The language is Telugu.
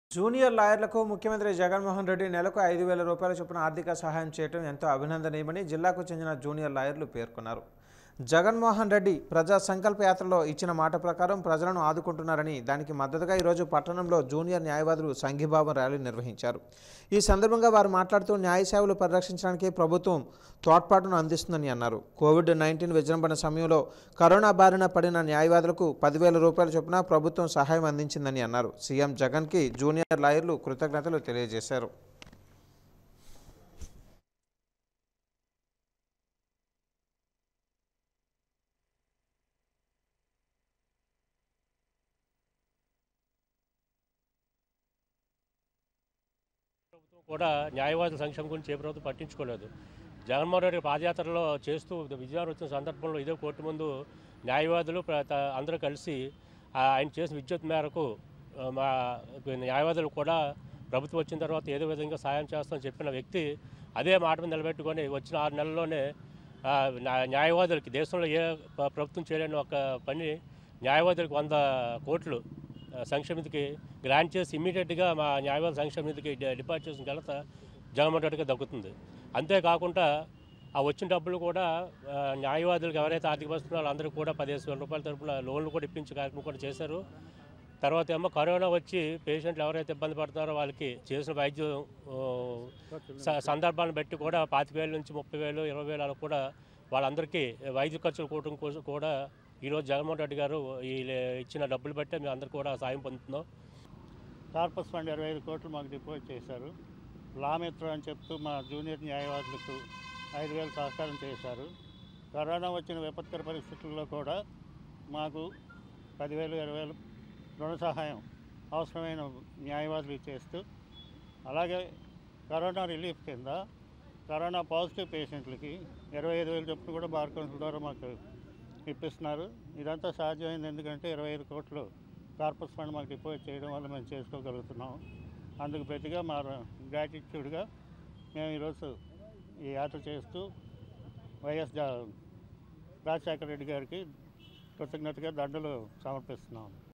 జూనియర్ లాయర్లకు ముఖ్యమంత్రి జగన్మోహన్ రెడ్డి నెలకు ఐదు వేల రూపాయల చొప్పున ఆర్థిక సహాయం చేయడం ఎంతో అభినందనీయమని జిల్లాకు చెందిన జూనియర్ లాయర్లు పేర్కొన్నారు జగన్మోహన్ రెడ్డి ప్రజా సంకల్ప యాత్రలో ఇచ్చిన మాట ప్రకారం ప్రజలను ఆదుకుంటున్నారని దానికి మద్దతుగా ఈరోజు పట్టణంలో జూనియర్ న్యాయవాదులు సంఘీభావం ర్యాలీ నిర్వహించారు ఈ సందర్భంగా వారు మాట్లాడుతూ న్యాయ సేవలు పరిరక్షించడానికి ప్రభుత్వం తోడ్పాటును అందిస్తుందని అన్నారు కోవిడ్ నైన్టీన్ విజృంభణ సమయంలో కరోనా బారిన పడిన న్యాయవాదులకు పదివేల రూపాయల చొప్పున ప్రభుత్వం సహాయం అందించిందని అన్నారు సీఎం జగన్కి జూనియర్ లాయర్లు కృతజ్ఞతలు తెలియజేశారు ప్రభుత్వం కూడా న్యాయవాదుల సంక్షేమం గురించి ఏ ప్రభుత్వం పట్టించుకోలేదు జగన్మోహన్ రెడ్డి పాదయాత్రలో చేస్తూ విజయవాడ వచ్చిన సందర్భంలో ఇదే కోర్టు ముందు న్యాయవాదులు ప్ర- త- అందరూ కలిసి ఆ ఆయన చేసిన విద్యుత్ మేరకు ఆ, మా న్యాయవాదులు కూడా ప్రభుత్వం వచ్చిన తర్వాత ఏదో విధంగా సాయం చేస్తామని చెప్పిన వ్యక్తి అదే మాట మీద నిలబెట్టుకొని వచ్చిన ఆరు నెలల్లోనే ఆ, న్యా- న్యాయవాదులకి దేశంలో ఏ ప్ర- ప్రభుత్వం చేయలేని ఒక పని న్యాయవాదులకు వంద కోట్లు ఆ, సంక్షేమ నిధికి గ్రాంట్ చేసి ఇమీడియట్గా మా న్యాయవాద సంక్షేమ నిధికి డి- డిపాజిట్ చేసిన ఘనత జగన్మోహన్ రెడ్డికి దక్కుతుంది అంతేకాకుండా ఆ వచ్చిన డబ్బులు కూడా ఆ, న్యాయవాదులకు ఎవరైతే ఆర్థిక పరిస్థితి ఉన్నారో వాళ్ళందరికీ కూడా పదిహేను వేల రూపాయల తరపున లోన్లు కూడా ఇప్పించే కార్యక్రమం కూడా చేశారు తర్వాత ఏమో కరోనా వచ్చి పేషెంట్లు ఎవరైతే ఇబ్బంది పడుతున్నారో వాళ్ళకి చేసిన వైద్యం ఆ, స- సందర్భాలను బట్టి కూడా పాతిక వేల నుంచి ముప్పై వేలు ఇరవై వేలు అలా కూడా వాళ్ళందరికీ వైద్య ఖర్చులు కూటం కోసం కూడా ఈరోజు జగన్మోహన్ రెడ్డి గారు ఈ ఇచ్చిన డబ్బులు బట్టే మేము అందరూ కూడా సాయం పొందుతున్నాం కార్పస్ ఫండ్ ఇరవై ఐదు కోట్లు మాకు డిపాజిట్ చేశారు లామిత్ర అని చెప్తూ మా జూనియర్ న్యాయవాదులకు ఐదు వేలు సహకారం చేశారు కరోనా వచ్చిన విపత్కర పరిస్థితుల్లో కూడా మాకు పదివేలు ఇరవై వేలు రుణ సహాయం అవసరమైన న్యాయవాదులు చేస్తూ అలాగే కరోనా రిలీఫ్ కింద కరోనా పాజిటివ్ పేషెంట్లకి ఇరవై ఐదు వేలు చొప్పున కూడా బార్ కౌన్సిల్ ద్వారా మాకు ఇప్పిస్తున్నారు ఇదంతా సాధ్యమైంది ఎందుకంటే ఇరవై ఐదు కోట్లు కార్పస్ ఫండ్ మాకు డిపాజిట్ చేయడం వల్ల మేము చేసుకోగలుగుతున్నాం అందుకు ప్రతిగా మా గ్రాటిట్యూడ్గా మేము ఈరోజు ఈ యాత్ర చేస్తూ వైఎస్ జా- రాజశేఖర రెడ్డి గారికి కృతజ్ఞతగా దండలు సమర్పిస్తున్నాం